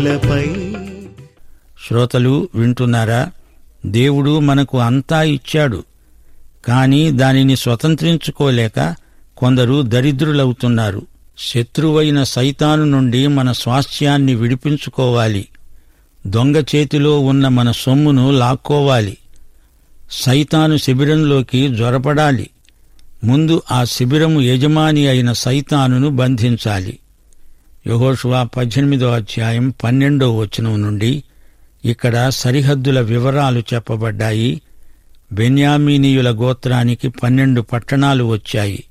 లపై శ్రోతలు వింటున్నారా దేవుడు మనకు అంతా ఇచ్చాడు కాని దానిని స్వతంత్రించుకోలేక కొందరు దరిద్రులవుతున్నారు శత్రువైన సైతాను నుండి మన స్వాస్థ్యాన్ని విడిపించుకోవాలి దొంగ చేతిలో ఉన్న మన సొమ్మును లాక్కోవాలి సైతాను శిబిరంలోకి జ్వరపడాలి ముందు ఆ శిబిరము యజమాని అయిన సైతానును బంధించాలి యహోషువా పద్దెనిమిదో అధ్యాయం పన్నెండో వచనం నుండి ఇక్కడ సరిహద్దుల వివరాలు చెప్పబడ్డాయి బెన్యామీనీయుల గోత్రానికి పన్నెండు పట్టణాలు వచ్చాయి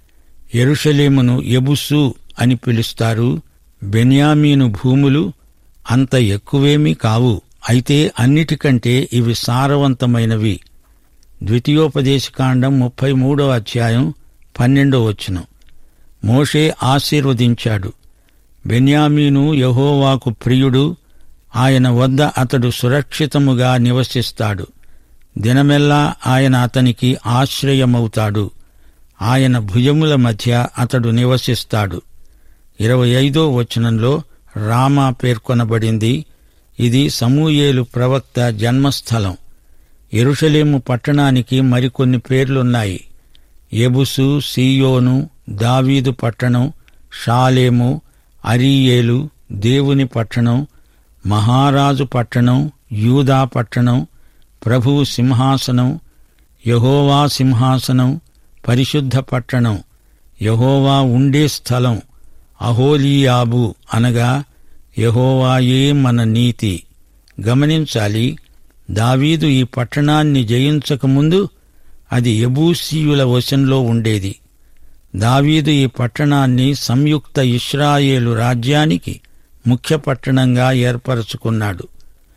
ఎరుషలేమును ఎబుసు అని పిలుస్తారు బెన్యామీను భూములు అంత ఎక్కువేమీ కావు అయితే అన్నిటికంటే ఇవి సారవంతమైనవి ద్వితీయోపదేశకాండం ముప్పై మూడో అధ్యాయం పన్నెండో వచనం మోషే ఆశీర్వదించాడు బెన్యామీను యహోవాకు ప్రియుడు ఆయన వద్ద అతడు సురక్షితముగా నివసిస్తాడు దినమెల్లా ఆయన అతనికి ఆశ్రయమవుతాడు ఆయన భుజముల మధ్య అతడు నివసిస్తాడు ఇరవై ఐదో వచనంలో రామా పేర్కొనబడింది ఇది సమూయేలు ప్రవక్త జన్మస్థలం ఎరుషలేము పట్టణానికి మరికొన్ని పేర్లున్నాయి ఎబుసు సీయోను దావీదు పట్టణం షాలేము అరీయేలు దేవుని పట్టణం మహారాజు పట్టణం యూదా పట్టణం ప్రభువు సింహాసనం యహోవా సింహాసనం పరిశుద్ధ పట్టణం యహోవా ఉండే స్థలం అహోలియాబు అనగా యహోవాయే మన నీతి గమనించాలి దావీదు ఈ పట్టణాన్ని జయించకముందు అది యబూసీయుల వశంలో ఉండేది దావీదు ఈ పట్టణాన్ని సంయుక్త ఇస్రాయేలు రాజ్యానికి ముఖ్య పట్టణంగా ఏర్పరచుకున్నాడు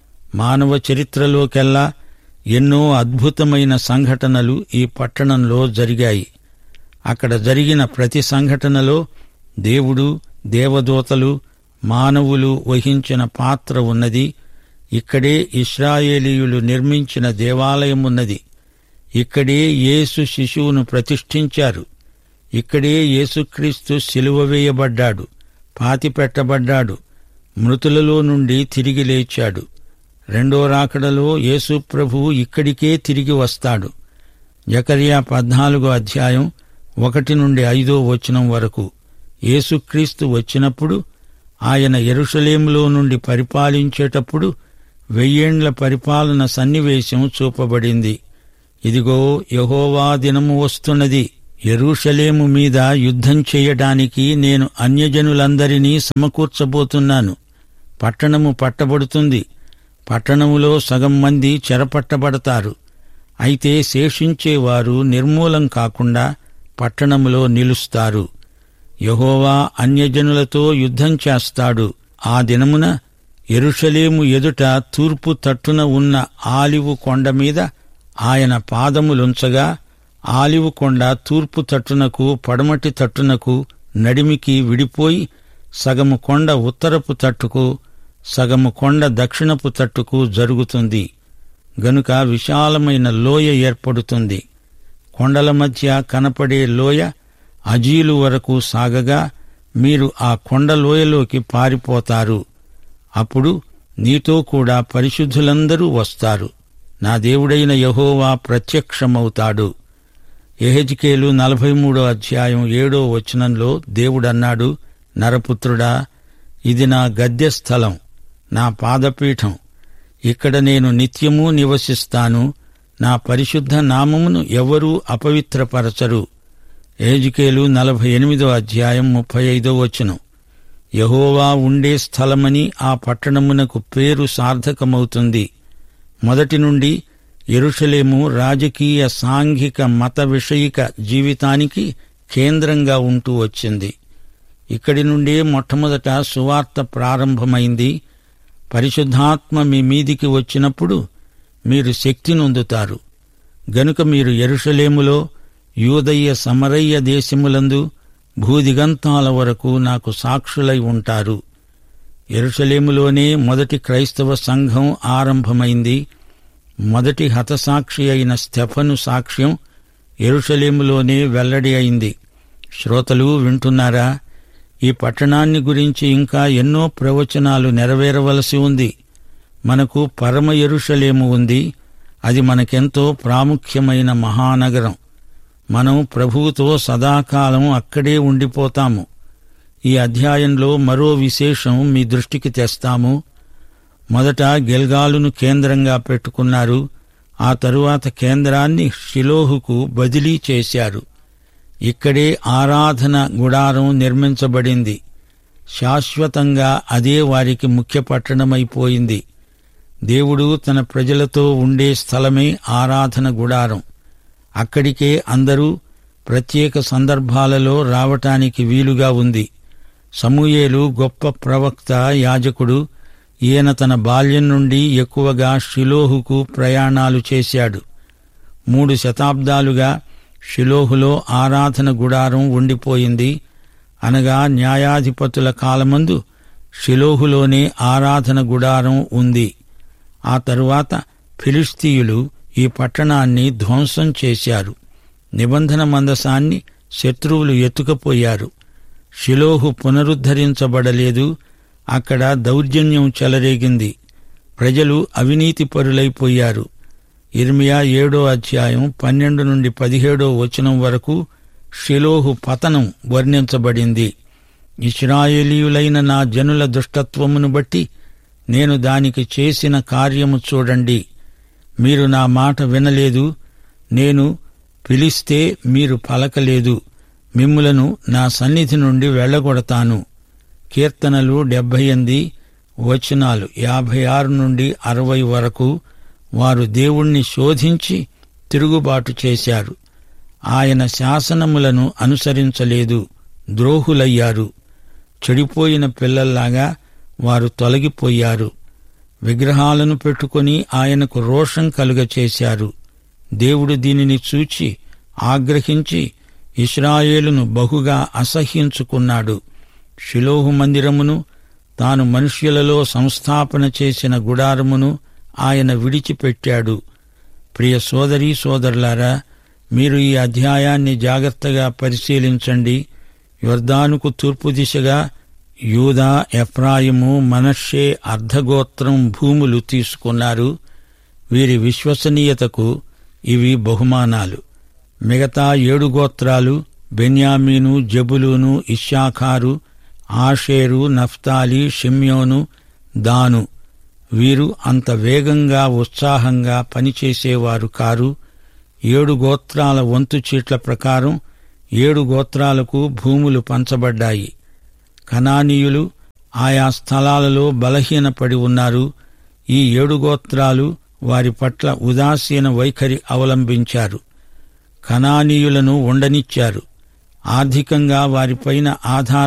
మానవ చరిత్రలోకెల్లా ఎన్నో అద్భుతమైన సంఘటనలు ఈ పట్టణంలో జరిగాయి అక్కడ జరిగిన ప్రతి సంఘటనలో దేవుడు దేవదూతలు మానవులు వహించిన పాత్ర ఉన్నది ఇక్కడే ఇస్రాయేలీయులు నిర్మించిన దేవాలయం ఉన్నది ఇక్కడే యేసు శిశువును ప్రతిష్ఠించారు ఇక్కడే యేసుక్రీస్తు సిలువ వేయబడ్డాడు పాతిపెట్టబడ్డాడు మృతులలో నుండి తిరిగి లేచాడు రెండో రాకడలో యేసు ప్రభువు ఇక్కడికే తిరిగి వస్తాడు జకర్యా పద్నాలుగో అధ్యాయం ఒకటి నుండి ఐదో వచనం వరకు యేసుక్రీస్తు వచ్చినప్పుడు ఆయన ఎరుషలేములో నుండి పరిపాలించేటప్పుడు వెయ్యేండ్ల పరిపాలన సన్నివేశం చూపబడింది ఇదిగో యహోవా దినము వస్తున్నది ఎరుషలేము మీద యుద్ధం చేయడానికి నేను అన్యజనులందరినీ సమకూర్చబోతున్నాను పట్టణము పట్టబడుతుంది పట్టణములో సగం మంది చెరపట్టబడతారు అయితే శేషించేవారు నిర్మూలం కాకుండా పట్టణములో నిలుస్తారు యహోవా అన్యజనులతో యుద్ధం చేస్తాడు ఆ దినమున ఎరుషలేము ఎదుట తూర్పు తట్టున ఉన్న ఆలివు కొండ మీద ఆయన పాదములుంచగా ఆలివు కొండ తూర్పు తట్టునకు పడమటి తట్టునకు నడిమికి విడిపోయి సగము కొండ ఉత్తరపు తట్టుకు సగము కొండ దక్షిణపు తట్టుకు జరుగుతుంది గనుక విశాలమైన లోయ ఏర్పడుతుంది కొండల మధ్య కనపడే లోయ అజీలు వరకు సాగగా మీరు ఆ కొండ లోయలోకి పారిపోతారు అప్పుడు నీతో కూడా పరిశుద్ధులందరూ వస్తారు నా దేవుడైన యహోవా ప్రత్యక్షమవుతాడు ఎహెజ్కేలు నలభై మూడో అధ్యాయం ఏడో వచనంలో దేవుడన్నాడు నరపుత్రుడా ఇది నా గద్య స్థలం నా పాదపీఠం ఇక్కడ నేను నిత్యము నివసిస్తాను నా పరిశుద్ధ నామమును ఎవరూ అపవిత్రపరచరు ఏజికేలు నలభై ఎనిమిదో అధ్యాయం ముప్పై ఐదో వచనం యహోవా ఉండే స్థలమని ఆ పట్టణమునకు పేరు సార్థకమవుతుంది మొదటి నుండి ఎరుషలేము రాజకీయ సాంఘిక మత విషయిక జీవితానికి కేంద్రంగా ఉంటూ వచ్చింది ఇక్కడి నుండే మొట్టమొదట సువార్త ప్రారంభమైంది పరిశుద్ధాత్మ మీ మీదికి వచ్చినప్పుడు మీరు శక్తి నొందుతారు గనుక మీరు ఎరుషలేములో యూదయ్య సమరయ్య దేశములందు భూదిగంతాల వరకు నాకు సాక్షులై ఉంటారు ఎరుషలేములోనే మొదటి క్రైస్తవ సంఘం ఆరంభమైంది మొదటి హతసాక్షి అయిన స్టెఫను సాక్ష్యం ఎరుషలేములోనే వెల్లడి అయింది శ్రోతలు వింటున్నారా ఈ పట్టణాన్ని గురించి ఇంకా ఎన్నో ప్రవచనాలు నెరవేరవలసి ఉంది మనకు పరమ ఎరుషలేము ఉంది అది మనకెంతో ప్రాముఖ్యమైన మహానగరం మనం ప్రభువుతో సదాకాలం అక్కడే ఉండిపోతాము ఈ అధ్యాయంలో మరో విశేషం మీ దృష్టికి తెస్తాము మొదట గెల్గాలును కేంద్రంగా పెట్టుకున్నారు ఆ తరువాత కేంద్రాన్ని షిలోహుకు బదిలీ చేశారు ఇక్కడే ఆరాధన గుడారం నిర్మించబడింది శాశ్వతంగా అదే వారికి ముఖ్య పట్టణమైపోయింది దేవుడు తన ప్రజలతో ఉండే స్థలమే ఆరాధన గుడారం అక్కడికే అందరూ ప్రత్యేక సందర్భాలలో రావటానికి వీలుగా ఉంది సమూయేలు గొప్ప ప్రవక్త యాజకుడు ఈయన తన బాల్యం నుండి ఎక్కువగా షిలోహుకు ప్రయాణాలు చేశాడు మూడు శతాబ్దాలుగా షిలోహులో ఆరాధన గుడారం ఉండిపోయింది అనగా న్యాయాధిపతుల కాలమందు షిలోహులోనే ఆరాధన గుడారం ఉంది ఆ తరువాత ఫిలిస్తీయులు ఈ పట్టణాన్ని ధ్వంసం చేశారు నిబంధన మందసాన్ని శత్రువులు ఎత్తుకపోయారు షిలోహు పునరుద్ధరించబడలేదు అక్కడ దౌర్జన్యం చెలరేగింది ప్రజలు అవినీతిపరులైపోయారు ఇర్మియా ఏడో అధ్యాయం పన్నెండు నుండి పదిహేడో వచనం వరకు షిలోహు పతనం వర్ణించబడింది ఇస్రాయేలీయులైన నా జనుల దుష్టత్వమును బట్టి నేను దానికి చేసిన కార్యము చూడండి మీరు నా మాట వినలేదు నేను పిలిస్తే మీరు పలకలేదు మిమ్ములను నా సన్నిధి నుండి వెళ్ళగొడతాను కీర్తనలు డెబ్బై ఎనిమిది వచనాలు యాభై ఆరు నుండి అరవై వరకు వారు దేవుణ్ణి శోధించి తిరుగుబాటు చేశారు ఆయన శాసనములను అనుసరించలేదు ద్రోహులయ్యారు చెడిపోయిన పిల్లల్లాగా వారు తొలగిపోయారు విగ్రహాలను పెట్టుకుని ఆయనకు రోషం కలుగచేశారు దేవుడు దీనిని చూచి ఆగ్రహించి ఇస్రాయేలును బహుగా అసహ్యించుకున్నాడు షిలోహు మందిరమును తాను మనుష్యులలో సంస్థాపన చేసిన గుడారమును ఆయన విడిచిపెట్టాడు ప్రియ సోదరీ సోదరులారా మీరు ఈ అధ్యాయాన్ని జాగ్రత్తగా పరిశీలించండి యొర్దానుకు తూర్పు దిశగా యూదా ఎఫ్రాయిము మనషే అర్ధగోత్రం భూములు తీసుకున్నారు వీరి విశ్వసనీయతకు ఇవి బహుమానాలు మిగతా ఏడు గోత్రాలు బెన్యామీను జబులూను ఇషాఖారు ఆషేరు నఫ్తాలి షిమ్యోను దాను వీరు అంత వేగంగా ఉత్సాహంగా పనిచేసేవారు కారు ఏడు గోత్రాల వంతు చీట్ల ప్రకారం ఏడు గోత్రాలకు భూములు పంచబడ్డాయి కనానీయులు ఆయా స్థలాలలో బలహీనపడి ఉన్నారు ఈ ఏడు గోత్రాలు వారి పట్ల ఉదాసీన వైఖరి అవలంబించారు కనానీయులను ఉండనిచ్చారు ఆర్థికంగా వారిపైన ఆధార